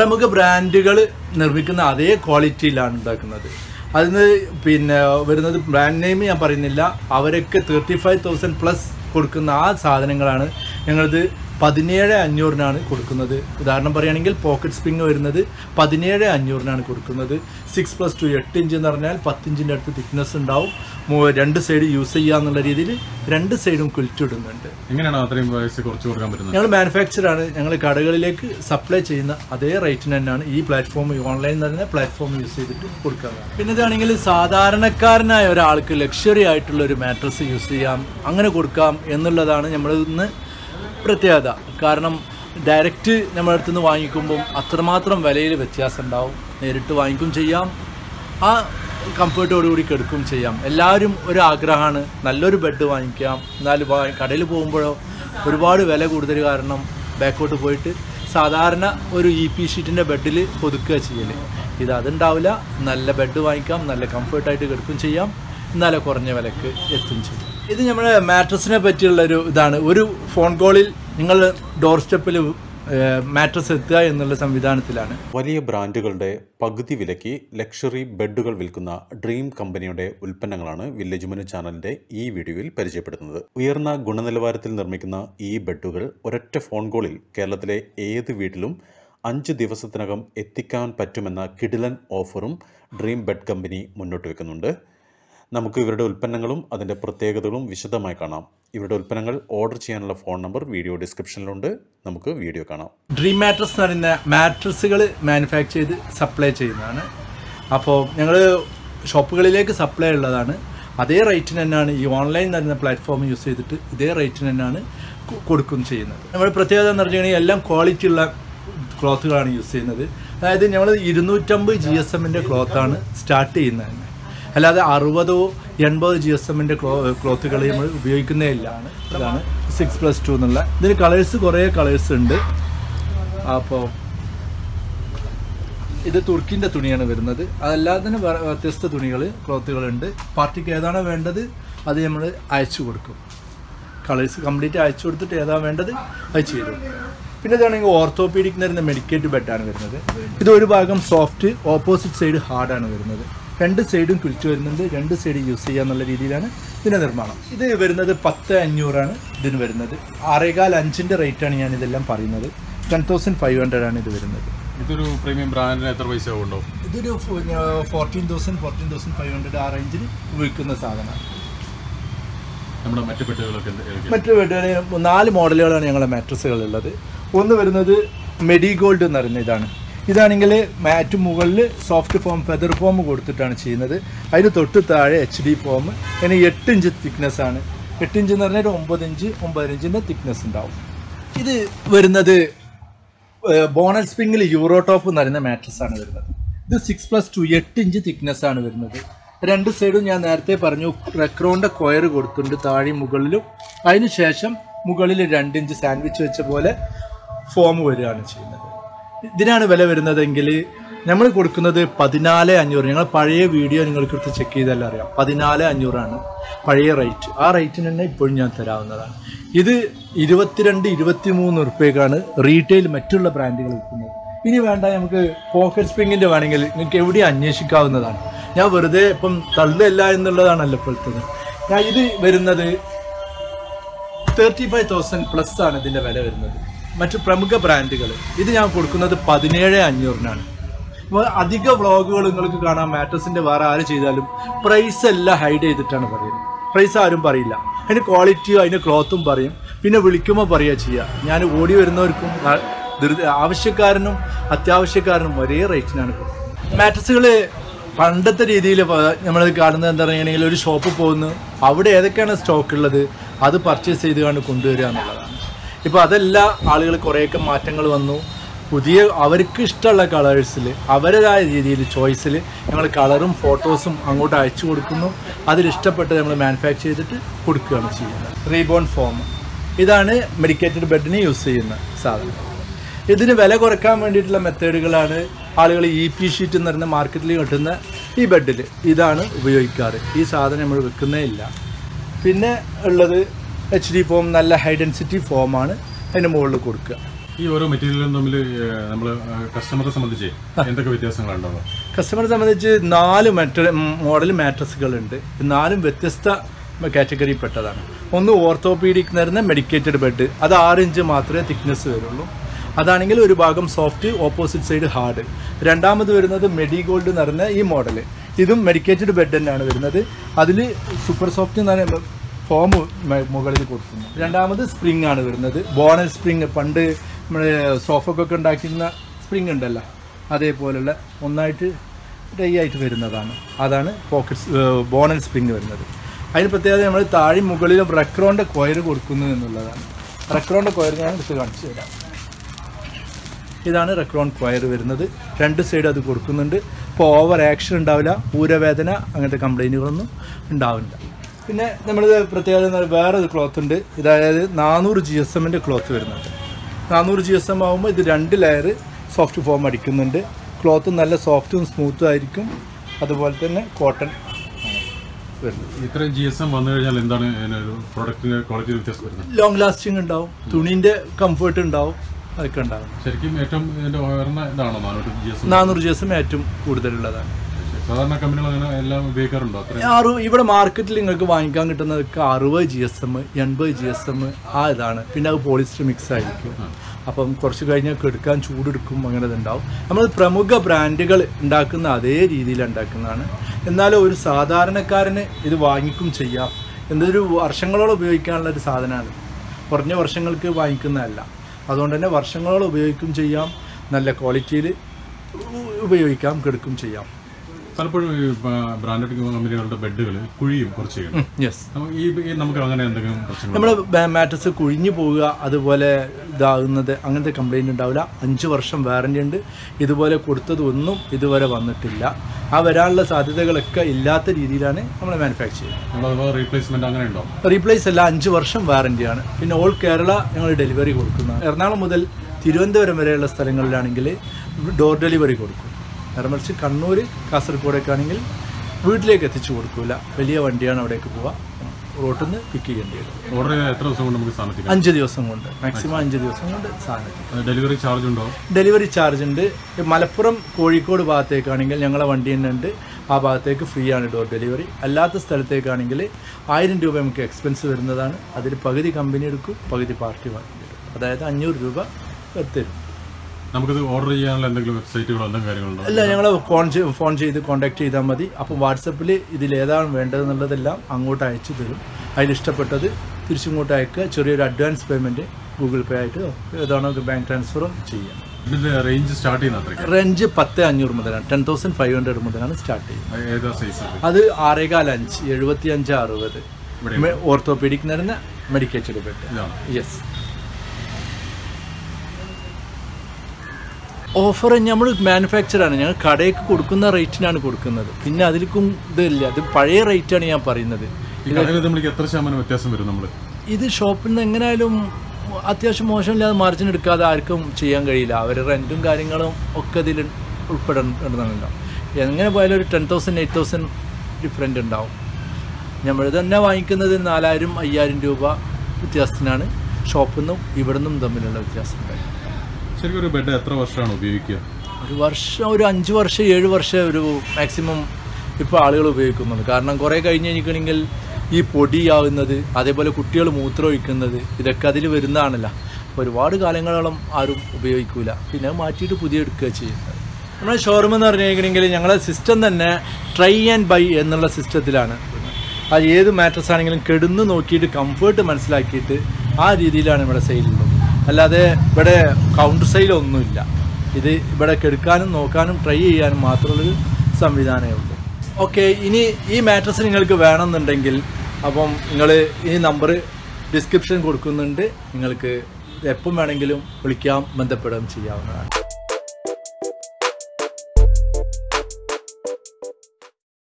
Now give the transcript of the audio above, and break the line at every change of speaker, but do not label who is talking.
പ്രമുഖ ബ്രാൻഡുകൾ നിർമ്മിക്കുന്ന അതേ ക്വാളിറ്റിയിലാണ് ഉണ്ടാക്കുന്നത് അതിന് പിന്നെ വരുന്നത് ബ്രാൻഡ് നെയിം ഞാൻ പറയുന്നില്ല അവരൊക്കെ തേർട്ടി ഫൈവ് തൗസൻഡ് പ്ലസ് കൊടുക്കുന്ന ആ സാധനങ്ങളാണ് ഞങ്ങളിത് പതിനേഴ് അഞ്ഞൂറിനാണ് കൊടുക്കുന്നത് ഉദാഹരണം പറയുകയാണെങ്കിൽ പോക്കറ്റ് സ്പ്രിങ് വരുന്നത് പതിനേഴ് അഞ്ഞൂറിനാണ് കൊടുക്കുന്നത് സിക്സ് പ്ലസ് ടു എട്ട് ഇഞ്ച് എന്ന് പറഞ്ഞാൽ പത്തിഞ്ചിൻ്റെ അടുത്ത് തിക്നെസ് ഉണ്ടാവും മൂ- രണ്ട് സൈഡ് യൂസ് ചെയ്യുക എന്നുള്ള രീതിയിൽ രണ്ട് സൈഡും കുലിറ്റ് ഇടുന്നുണ്ട്
എങ്ങനെയാണ് അത്രയും പ്രൈസ് കുറച്ച് കൊടുക്കാൻ പറ്റുന്നത്
ഞങ്ങൾ മാനുഫാക്ചറാണ് ഞങ്ങൾ കടകളിലേക്ക് സപ്ലൈ ചെയ്യുന്ന അതേ റേറ്റിന് തന്നെയാണ് ഈ പ്ലാറ്റ്ഫോം ഓൺലൈൻ തന്നെ പ്ലാറ്റ്ഫോം യൂസ് ചെയ്തിട്ട് കൊടുക്കുന്നത് പിന്നെ ഇതാണെങ്കിൽ സാധാരണക്കാരനായ ഒരാൾക്ക് ലക്ഷറി ആയിട്ടുള്ള ഒരു മാട്രസ് യൂസ് ചെയ്യാം അങ്ങനെ കൊടുക്കാം എന്നുള്ളതാണ് നമ്മൾ ഇന്ന് പ്രത്യേകത കാരണം ഡയറക്റ്റ് നമ്മുടെ അടുത്ത് നിന്ന് വാങ്ങിക്കുമ്പം അത്രമാത്രം വിലയിൽ വ്യത്യാസം ഉണ്ടാവും നേരിട്ട് വാങ്ങിക്കും ചെയ്യാം ആ കംഫർട്ടോടുകൂടി കിടക്കും ചെയ്യാം എല്ലാവരും ഒരു ആഗ്രഹമാണ് നല്ലൊരു ബെഡ് വാങ്ങിക്കാം എന്നാൽ വാ- കടയിൽ പോകുമ്പോഴോ ഒരുപാട് വില കൂടുതൽ കാരണം ബാക്കോട്ട് പോയിട്ട് സാധാരണ ഒരു ഇ പി ഷീറ്റിൻ്റെ ബെഡിൽ ഒതുക്കുക ചെയ്യൽ ഇത് അതുണ്ടാവില്ല നല്ല ബെഡ് വാങ്ങിക്കാം നല്ല കംഫർട്ടായിട്ട് കിടക്കും ചെയ്യാം എന്നാലേ കുറഞ്ഞ വിലക്ക് എത്തും ചെയ്യും ഇത് നമ്മുടെ മാട്രസിനെ പറ്റിയുള്ള ഒരു ഇതാണ് ഒരു ഫോൺ കോളിൽ നിങ്ങൾ ഡോർ സ്റ്റെപ്പിൽ മാട്രസ് എത്തുക എന്നുള്ള സംവിധാനത്തിലാണ്
വലിയ ബ്രാൻഡുകളുടെ പകുതി വിലയ്ക്ക് ലക്ഷറി ബെഡുകൾ വിൽക്കുന്ന ഡ്രീം കമ്പനിയുടെ ഉൽപ്പന്നങ്ങളാണ് വില്ലേജ് മനു ചാനലിന്റെ ഈ വീഡിയോയിൽ പരിചയപ്പെടുത്തുന്നത് ഉയർന്ന ഗുണനിലവാരത്തിൽ നിർമ്മിക്കുന്ന ഈ ബെഡുകൾ ഒരൊറ്റ ഫോൺ കോളിൽ കേരളത്തിലെ ഏത് വീട്ടിലും അഞ്ച് ദിവസത്തിനകം എത്തിക്കാൻ പറ്റുമെന്ന കിടിലൻ ഓഫറും ഡ്രീം ബെഡ് കമ്പനി മുന്നോട്ട് വെക്കുന്നുണ്ട് നമുക്ക് ഇവരുടെ ഉൽപ്പന്നങ്ങളും അതിൻ്റെ പ്രത്യേകതകളും വിശദമായി കാണാം ഇവരുടെ ഉൽപ്പന്നങ്ങൾ ഓർഡർ ചെയ്യാനുള്ള ഫോൺ നമ്പർ വീഡിയോ ഡിസ്ക്രിപ്ഷനിലുണ്ട് നമുക്ക് വീഡിയോ കാണാം
ഡ്രീം മാട്രസ് എന്ന് പറയുന്ന മാട്രസുകൾ മാനുഫാക്ചർ ചെയ്ത് സപ്ലൈ ചെയ്യുന്നതാണ് അപ്പോൾ ഞങ്ങൾ ഷോപ്പുകളിലേക്ക് സപ്ലൈ ഉള്ളതാണ് അതേ റേറ്റിന് തന്നെയാണ് ഈ ഓൺലൈൻ എന്ന് പറയുന്ന പ്ലാറ്റ്ഫോം യൂസ് ചെയ്തിട്ട് ഇതേ റേറ്റിന് തന്നെയാണ് കൊ- കൊടുക്കും ചെയ്യുന്നത് നമ്മുടെ പ്രത്യേകത എന്ന് പറഞ്ഞിട്ടുണ്ടെങ്കിൽ എല്ലാം ക്വാളിറ്റി ഉള്ള ക്ലോത്തുകളാണ് യൂസ് ചെയ്യുന്നത് അതായത് ഞങ്ങൾ ഇരുന്നൂറ്റമ്പത് ജി എസ് എമ്മിൻ്റെ ക്ലോത്താണ് സ്റ്റാർട്ട് ചെയ്യുന്നത് തന്നെ അല്ലാതെ അറുപതോ എൺപതോ ജി എസ് എമ്മിൻ്റെ ക്ലോ ക്ലോത്തുകൾ നമ്മൾ ഉപയോഗിക്കുന്നേ ഇല്ല ഇതാണ് സിക്സ് പ്ലസ് ടു എന്നുള്ള ഇതിന് കളേഴ്സ് കുറേ കളേഴ്സ് ഉണ്ട് അപ്പോൾ ഇത് തുർക്കിൻ്റെ തുണിയാണ് വരുന്നത് അതല്ലാതെ തന്നെ വേറെ വ്യത്യസ്ത തുണികൾ ക്ലോത്തുകളുണ്ട് പാർട്ടിക്ക് ഏതാണോ വേണ്ടത് അത് നമ്മൾ അയച്ചു കൊടുക്കും കളേഴ്സ് കംപ്ലീറ്റ് അയച്ചു കൊടുത്തിട്ട് ഏതാ വേണ്ടത് അത് ചെയ്തു കൊടുക്കും. പിന്നെ ഇതാണെങ്കിൽ ഓർത്തോപീഡിക് എന്ന് പറയുന്ന മെഡിക്കേറ്റ് ബെഡാണ് വരുന്നത് ഇത് ഒരു ഭാഗം സോഫ്റ്റ് ഓപ്പോസിറ്റ് സൈഡ് ഹാർഡാണ് വരുന്നത് രണ്ട് സൈഡും കുലിച്ച് വരുന്നുണ്ട് രണ്ട് സൈഡ് യൂസ് ചെയ്യുക എന്നുള്ള രീതിയിലാണ് ഇതിൻ്റെ നിർമ്മാണം ഇത് വരുന്നത് പത്ത് അഞ്ഞൂറാണ് ഇതിന് വരുന്നത് ആറേകാൽ അഞ്ചിൻ്റെ റേറ്റാണ് ഞാൻ ഇതെല്ലാം പറയുന്നത് ടെൻ തൗസൻഡ് ഫൈവ് ഹൺഡ്രഡ് ആണ് ഇത് വരുന്നത്
ഇതൊരു പ്രീമിയം ബ്രാൻഡിന് എത്ര പൈസ ആവുണ്ടോ
ഇതൊരു fourteen thousand fourteen thousand five hundred ആ റേഞ്ചിൽ വിൽക്കുന്ന സാധനമാണ്
നമ്മുടെ മറ്റു പെട്ടുകളൊക്കെ എന്ത് ഏതൊക്കെയാണ്?
മറ്റു വീടുകളിൽ നാല് മോഡലുകളാണ് ഞങ്ങളുടെ മാട്രസുകൾ ഉള്ളത് ഒന്ന് വരുന്നത് മെഡിഗോൾഡ് എന്ന് പറയുന്ന ഇതാണ് ഇതാണെങ്കിൽ മാറ്റ് മുകളിൽ സോഫ്റ്റ് ഫോം ഫെദർ ഫോം കൊടുത്തിട്ടാണ് ചെയ്യുന്നത് അതിന് തൊട്ട് താഴെ എച്ച് ഡി ഫോം അതിന് എട്ട് ഇഞ്ച് തിക്നെസ് ആണ് എട്ട് ഇഞ്ച് എന്ന് പറഞ്ഞാൽ ഒരു ഒമ്പത് ഇഞ്ച് ഒമ്പത് ഇഞ്ചിൻ്റെ തിക്നെസ് ഉണ്ടാവും ഇത് വരുന്നത് ബോണൽ സ്പ്രിങ്ങിൽ യൂറോ ടോപ്പ് എന്ന് പറയുന്ന മാട്രസ് ആണ് വരുന്നത് ഇത് സിക്സ് പ്ലസ് ടു എട്ട് ഇഞ്ച് തിക്നെസ് ആണ് വരുന്നത് രണ്ട് സൈഡും ഞാൻ നേരത്തെ പറഞ്ഞു റെക്രോണിൻ്റെ കൊയർ കൊടുത്തിട്ടുണ്ട് താഴെ മുകളിലും അതിന് ശേഷം മുകളിൽ രണ്ട് ഇഞ്ച് സാൻഡ്വിച്ച് വെച്ച പോലെ ഫോം വരികയാണ് ചെയ്യുന്നത് ഇതിനാണ് വില വരുന്നതെങ്കിൽ നമ്മൾ കൊടുക്കുന്നത് പതിനാല് അഞ്ഞൂറ് ഞങ്ങൾ പഴയ വീഡിയോ നിങ്ങൾക്ക് എടുത്ത് ചെക്ക് ചെയ്താലും അറിയാം പതിനാല് അഞ്ഞൂറാണ് പഴയ റേറ്റ് ആ റേറ്റിന് തന്നെ ഇപ്പോഴും ഞാൻ തരാവുന്നതാണ് ഇത് ഇരുപത്തിരണ്ട് ഇരുപത്തി മൂന്ന് ഉറുപ്പ്യക്കാണ് റീറ്റെയിൽ മറ്റുള്ള ബ്രാൻഡുകൾ വിൽക്കുന്നത് ഇനി വേണ്ട നമുക്ക് പോക്കറ്റ് സ്പ്രിങ്ങിൻ്റെ വേണമെങ്കിൽ നിങ്ങൾക്ക് എവിടെയും അന്വേഷിക്കാവുന്നതാണ് ഞാൻ വെറുതെ ഇപ്പം തള്ളില്ല എന്നുള്ളതാണല്ലോ ഇപ്പോഴത്തത് ഞാൻ ഇത് വരുന്നത് തേർട്ടി ഫൈവ് തൗസൻഡ് പ്ലസ് ആണ് ഇതിൻ്റെ വില വരുന്നത് മറ്റു പ്രമുഖ ബ്രാൻഡുകൾ ഇത് ഞാൻ കൊടുക്കുന്നത് പതിനേഴ് അഞ്ഞൂറിനാണ് അപ്പോൾ അധിക വ്ളോഗുകൾ നിങ്ങൾക്ക് കാണാം മാറ്റസിൻ്റെ വേറെ ആര് ചെയ്താലും പ്രൈസ് എല്ലാം ഹൈഡ് ചെയ്തിട്ടാണ് പറയുന്നത് പ്രൈസ് ആരും പറയില്ല അതിന് ക്വാളിറ്റിയും അതിൻ്റെ ക്ലോത്തും പറയും പിന്നെ വിളിക്കുമ്പോൾ പറയുക ചെയ്യുക ഞാൻ ഓടി വരുന്നവർക്കും ന- ധൃതി ആവശ്യക്കാരനും അത്യാവശ്യക്കാരനും ഒരേ റേറ്റിനാണ് കൊടുക്കുന്നത് മാറ്റസുകൾ പണ്ടത്തെ രീതിയിൽ നമ്മൾ കാണുന്നത് എന്താ പറയുകയാണെങ്കിൽ ഒരു ഷോപ്പിൽ പോകുന്നു അവിടെ ഏതൊക്കെയാണ് സ്റ്റോക്ക് ഉള്ളത് അത് പർച്ചേസ് ചെയ്ത് കണ്ട് കൊണ്ടുവരിക എന്നുള്ളതാണ് ഇപ്പോൾ അതെല്ലാം ആളുകൾ കുറേയൊക്കെ മാറ്റങ്ങൾ വന്നു പുതിയ അവർക്ക് ഇഷ്ടമുള്ള കളേഴ്സിൽ അവരുടേതായ രീതിയിൽ ചോയ്സിൽ ഞങ്ങൾ കളറും ഫോട്ടോസും അങ്ങോട്ട് അയച്ചു കൊടുക്കുന്നു അതിലിഷ്ടപ്പെട്ട് നമ്മൾ മാനുഫാക്ചർ ചെയ്തിട്ട് കൊടുക്കുകയാണ് ചെയ്യുന്നത് റീബോൺ ഫോം ഇതാണ് മെഡിക്കേറ്റഡ് ബെഡിന് യൂസ് ചെയ്യുന്ന സാധനം ഇതിന് വില കുറയ്ക്കാൻ വേണ്ടിയിട്ടുള്ള മെത്തേഡുകളാണ് ആളുകൾ ഇ പി ഷീറ്റ് എന്ന് പറയുന്ന മാർക്കറ്റിൽ കിട്ടുന്ന ഈ ബെഡിൽ ഇതാണ് ഉപയോഗിക്കാറ് ഈ സാധനം നമ്മൾ വെക്കുന്നേ ഇല്ല പിന്നെ ഉള്ളത് എച്ച് ഡി ഫോം നല്ല ഹൈ ഡെൻസിറ്റി ഫോമാണ് അതിന് മുകളിൽ കൊടുക്കുക
ഈ ഓരോ മെറ്റീരിയലും തമ്മിൽ നമ്മൾ കസ്റ്റമറെ സംബന്ധിച്ച് എന്തൊക്കെ വ്യത്യാസങ്ങളുണ്ടാവുക
കസ്റ്റമറെ സംബന്ധിച്ച് നാല് മെറ്റ മോഡൽ മാട്രസുകളുണ്ട് നാലും വ്യത്യസ്ത കാറ്റഗറി പെട്ടതാണ് ഒന്ന് ഓർത്തോപീഡിക് എന്ന് പറയുന്ന മെഡിക്കേറ്റഡ് ബെഡ് അത് ആറ് ഇഞ്ച് മാത്രമേ തിക്നെസ് വരുള്ളൂ അതാണെങ്കിൽ ഒരു ഭാഗം സോഫ്റ്റ് ഓപ്പോസിറ്റ് സൈഡ് ഹാർഡ് രണ്ടാമത് വരുന്നത് മെഡിഗോൾഡ് എന്ന് പറയുന്ന ഈ മോഡൽ ഇതും മെഡിക്കേറ്റഡ് ബെഡ് തന്നെയാണ് വരുന്നത് അതിൽ സൂപ്പർ സോഫ്റ്റ് എന്ന് പറയുന്ന ഫോം മുകളിൽ കൊടുക്കുന്നു രണ്ടാമത് സ്പ്രിംഗ് ആണ് വരുന്നത് ബോണൽ സ്പ്രിംഗ് പണ്ട് നമ്മുടെ സോഫക്കൊക്കെ ഉണ്ടാക്കുന്ന സ്പ്രിംഗ് ഉണ്ടല്ലോ അതേപോലുള്ള ഒന്നായിട്ട് ഡൈ ആയിട്ട് വരുന്നതാണ് അതാണ് പോക്കറ്റ് ബോണൽ സ്പ്രിംഗ് വരുന്നത് അതിന് പ്രത്യേകത നമ്മൾ താഴെ മുകളിലും റെക്രോൻ്റെ കൊയർ കൊടുക്കുന്നു എന്നുള്ളതാണ് റെക്രോൻ്റെ കൊയർ ഞാൻ എടുത്ത് കാണിച്ചു തരാം ഇതാണ് റെക്രോൺ കൊയർ വരുന്നത് രണ്ട് സൈഡ് അത് കൊടുക്കുന്നുണ്ട് ഇപ്പോൾ ഓവർ ആക്ഷൻ ഉണ്ടാവില്ല ഊരവേദന അങ്ങനത്തെ കംപ്ലൈൻറ്റുകളൊന്നും ഉണ്ടാവില്ല പിന്നെ നമ്മൾ പ്രത്യേകത എന്ന് പറഞ്ഞാൽ വേറെ ഒരു ക്ലോത്ത് ഉണ്ട് ഇതായത് നാനൂറ് ജി എസ് എമ്മിൻ്റെ ക്ലോത്ത് വരുന്നുണ്ട് നാനൂറ് ജി എസ് എം ആകുമ്പോൾ ഇത് രണ്ട് ലെയർ സോഫ്റ്റ് ഫോം അടിക്കുന്നുണ്ട് ക്ലോത്ത് നല്ല സോഫ്റ്റും സ്മൂത്തും ആയിരിക്കും അതുപോലെ തന്നെ കോട്ടൺ വരുന്നത്
ഇത്രയും ജി എസ് എം വന്നു കഴിഞ്ഞാൽ എന്താണ് ഇതിനൊരു പ്രൊഡക്റ്റിന് ക്വാളിറ്റി വ്യത്യാസം വരുന്നത്
ലോങ് ലാസ്റ്റിംഗ് ഉണ്ടാവും തുണീൻ്റെ കംഫർട്ട് ഉണ്ടാവും അതൊക്കെ ഉണ്ടാവും
ശരിക്കും ഏറ്റവും ഇതിന്റെ ഉയർന്ന ഇതാണോ നാനൂറ് ജി എസ് എം
നാനൂറ് ജി എസ് എം ഏറ്റവും കൂടുതലുള്ളതാണ്
സാധാരണ കമ്പനികൾ അങ്ങനെ എല്ലാം ഉപയോഗിക്കാറുണ്ടോ അത്രയും
അറു ഇവിടെ മാർക്കറ്റിൽ നിങ്ങൾക്ക് വാങ്ങിക്കാൻ കിട്ടുന്നതൊക്കെ അറുപത് ജി എസ് എം എൺപത് ജി എസ് എം ആ ഇതാണ് പിന്നെ അത് പോളിസ്റ്റർ മിക്സ് ആയിരിക്കും അപ്പം കുറച്ച് കഴിഞ്ഞാൽ എടുക്കാൻ ചൂടെടുക്കും അങ്ങനെ ഇതുണ്ടാവും നമ്മൾ പ്രമുഖ ബ്രാൻഡുകൾ ഉണ്ടാക്കുന്ന അതേ രീതിയിൽ ഉണ്ടാക്കുന്നതാണ് എന്നാലും ഒരു സാധാരണക്കാരന് ഇത് വാങ്ങിക്കും ചെയ്യാം എന്തൊരു വർഷങ്ങളോളം ഉപയോഗിക്കാനുള്ള ഒരു സാധനമാണ് കുറഞ്ഞ വർഷങ്ങൾക്ക് വാങ്ങിക്കുന്നതല്ല അതുകൊണ്ട് തന്നെ വർഷങ്ങളോളം ഉപയോഗിക്കും ചെയ്യാം നല്ല ക്വാളിറ്റിയിൽ ഉപയോഗിക്കാം കെടുക്കും ചെയ്യാം
പലപ്പോഴും ഈ ബ്രാൻഡഡ് കമ്പനികളുടെ ബെഡുകൾ കുഴിയും കുറച്ച് ചെയ്യണം
യെസ്
നമുക്ക് ഈ ഈ നമുക്ക് അങ്ങനെ എന്തെങ്കിലും പ്രശ്നങ്ങൾ
നമ്മുടെ മാട്രസ് കുഴിഞ്ഞു പോവുക അതുപോലെ ഇതാകുന്നത് അങ്ങനത്തെ കംപ്ലൈൻറ്റ് ഉണ്ടാവില്ല അഞ്ച് വർഷം വാറണ്ടി ഉണ്ട് ഇതുപോലെ കൊടുത്തതൊന്നും ഇതുവരെ വന്നിട്ടില്ല ആ വരാനുള്ള സാധ്യതകളൊക്കെ ഇല്ലാത്ത രീതിയിലാണ് നമ്മൾ മാനുഫാക്ചർ ചെയ്യുന്നത്
നമ്മൾ അതുപോലെ റീപ്ലേസ്മെന്റ് അങ്ങനെ ഉണ്ടോ
റീപ്ലേസ് അല്ല അഞ്ച് വർഷം വാറണ്ടിയാണ് പിന്നെ ഓൾ കേരള ഞങ്ങൾ ഡെലിവറി കൊടുക്കുന്നതാണ് എറണാകുളം മുതൽ തിരുവനന്തപുരം വരെയുള്ള സ്ഥലങ്ങളിലാണെങ്കിൽ ഡോർ ഡെലിവറി കൊടുക്കും നേരെ മറിച്ച് കണ്ണൂർ കാസർഗോഡൊക്കെ ആണെങ്കിൽ വീട്ടിലേക്ക് എത്തിച്ചു കൊടുക്കില്ല വലിയ വണ്ടിയാണ് അവിടേക്ക് പോവുക റോട്ടിൽ നിന്ന് പിക്ക് ചെയ്യേണ്ടി വരും
ഓർഡർ ചെയ്താൽ എത്ര ദിവസം കൊണ്ട് നമുക്ക് സാധനത്തിക്കാം
അഞ്ച് ദിവസം കൊണ്ട് മാക്സിമം അഞ്ച് ദിവസം കൊണ്ട് സാധനം
ഡെലിവറി ചാർജ് ഉണ്ടോ
ഡെലിവറി ചാർജ് ഉണ്ട് മലപ്പുറം കോഴിക്കോട് ഭാഗത്തേക്കാണെങ്കിൽ ഞങ്ങളെ വണ്ടി തന്നെ ഉണ്ട് ആ ഭാഗത്തേക്ക് ഫ്രീ ആണ് ഡോർ ഡെലിവറി അല്ലാത്ത സ്ഥലത്തേക്കാണെങ്കിൽ ആയിരം രൂപ നമുക്ക് എക്സ്പെൻസ് വരുന്നതാണ് അതിൽ പകുതി കമ്പനി എടുക്കും പകുതി പാർട്ടി വാങ്ങി തരും അതായത് അഞ്ഞൂറ് രൂപ തരും
നമുക്കിത് ഓർഡർ ചെയ്യാനുള്ള എന്തെങ്കിലും വെബ്സൈറ്റുകളോ എന്തെങ്കിലും കാര്യങ്ങളുണ്ടോ
അല്ല ഞങ്ങൾ ഫോൺ ചെയ്ത് ഫോൺ ചെയ്ത് കോൺടാക്ട് ചെയ്താൽ മതി അപ്പോൾ വാട്സപ്പിൽ ഇതിൽ ഏതാണ് വേണ്ടതെന്നുള്ളതെല്ലാം അങ്ങോട്ട് അയച്ചു തരും അതിലിഷ്ടപ്പെട്ടത് തിരിച്ചിങ്ങോട്ട് അയക്കുക ചെറിയൊരു അഡ്വാൻസ് പേയ്മെൻറ്റ് ഗൂഗിൾ പേ ആയിട്ട് ഏതാണോ ബാങ്ക് ട്രാൻസ്ഫറോ ചെയ്യാം
ഇതിന്റെ റേഞ്ച് സ്റ്റാർട്ട് ചെയ്യുന്ന അത്രയ്ക്ക്
റേഞ്ച് പത്ത് അഞ്ഞൂറ് മുതലാണ് ടെൻ തൗസൻഡ് ഫൈവ് ഹൺഡ്രഡ് മുതലാണ് സ്റ്റാർട്ട് ചെയ്യുന്നത്
ഏതാ സൈസ്
അത് ആറേകാൽ അഞ്ച് എഴുപത്തി അഞ്ച് അറുപത്
ഇവിടെ
ഓർത്തോപീഡിക് എന്ന് മെഡിക്കേറ്റഡ് ബെഡ്
ഇതാണ്
യെസ് ഓഫർ നമ്മൾ മാനുഫാക്ചറാണ് ഞങ്ങൾ കടയ്ക്ക് കൊടുക്കുന്ന റേറ്റിനാണ് കൊടുക്കുന്നത് പിന്നെ അതിലേക്കും ഇതില്ല അത് പഴയ റേറ്റാണ് ഞാൻ പറയുന്നത്
ഈ കടയിൽ നമ്മൾക്ക് എത്ര ശതമാനം വ്യത്യാസം വരും നമ്മൾ
ഇത് ഷോപ്പിൽ നിന്ന് എങ്ങനെയായാലും അത്യാവശ്യം മോശമില്ലാതെ മാർജിൻ എടുക്കാതെ ആർക്കും ചെയ്യാൻ കഴിയില്ല അവർ റെൻറ്റും കാര്യങ്ങളും ഒക്കെ ഇതിൽ ഉൾപ്പെടുന്നുണ്ടോ എങ്ങനെ പോയാലും ഒരു ten thousand eight thousand different ഉണ്ടാവും നമ്മൾ തന്നെ വാങ്ങിക്കുന്നത് നാലായിരം അയ്യായിരം രൂപ വ്യത്യാസത്തിനാണ് ഷോപ്പിൽ നിന്നും ഇവിടെ നിന്നും തമ്മിലുള്ള വ്യത്യാസം ഉണ്ടായി
ശരിക്കും ഒരു ബെഡ് എത്ര വർഷമാണ് ഉപയോഗിക്കുക
ഒരു വർഷം ഒരു അഞ്ച് വർഷം ഏഴ് വർഷം ഒരു മാക്സിമം ഇപ്പോൾ ആളുകൾ ഉപയോഗിക്കുന്നുണ്ട് കാരണം കുറേ കഴിഞ്ഞ് കഴിഞ്ഞിട്ടുണ്ടെങ്കിൽ ഈ പൊടിയാവുന്നത് അതേപോലെ കുട്ടികൾ മൂത്രം ഒഴിക്കുന്നത് ഇതൊക്കെ അതിൽ വരുന്നതാണല്ലോ അപ്പോൾ ഒരുപാട് കാലങ്ങളോളം ആരും ഉപയോഗിക്കില്ല പിന്നെ അത് മാറ്റിയിട്ട് പുതിയ എടുക്കുക ചെയ്യുന്നത് നമ്മുടെ ഷോറൂം എന്ന് പറഞ്ഞു കഴിഞ്ഞിട്ടുണ്ടെങ്കിൽ ഞങ്ങളെ സിസ്റ്റം തന്നെ ട്രൈ ആൻഡ് ബൈ എന്നുള്ള സിസ്റ്റത്തിലാണ് അത് ഏത് മാട്രസ് ആണെങ്കിലും കെടുന്ന് നോക്കിയിട്ട് കംഫേർട്ട് മനസ്സിലാക്കിയിട്ട് ആ രീതിയിലാണ് ഇവിടെ സെയിലുള്ളത് അല്ലാതെ ഇവിടെ കൗണ്ടർ സെയിലൊന്നുമില്ല ഇത് ഇവിടെ കെടുക്കാനും നോക്കാനും ട്രൈ ചെയ്യാനും മാത്രമുള്ളൊരു സംവിധാനമേ ഉള്ളൂ ഓക്കെ ഇനി ഈ മാട്രസ് നിങ്ങൾക്ക് വേണമെന്നുണ്ടെങ്കിൽ അപ്പം നിങ്ങൾ ഈ നമ്പർ ഡിസ്ക്രിപ്ഷൻ കൊടുക്കുന്നുണ്ട് നിങ്ങൾക്ക് എപ്പം വേണമെങ്കിലും വിളിക്കാം ബന്ധപ്പെടുകയും ചെയ്യാവുന്നതാണ്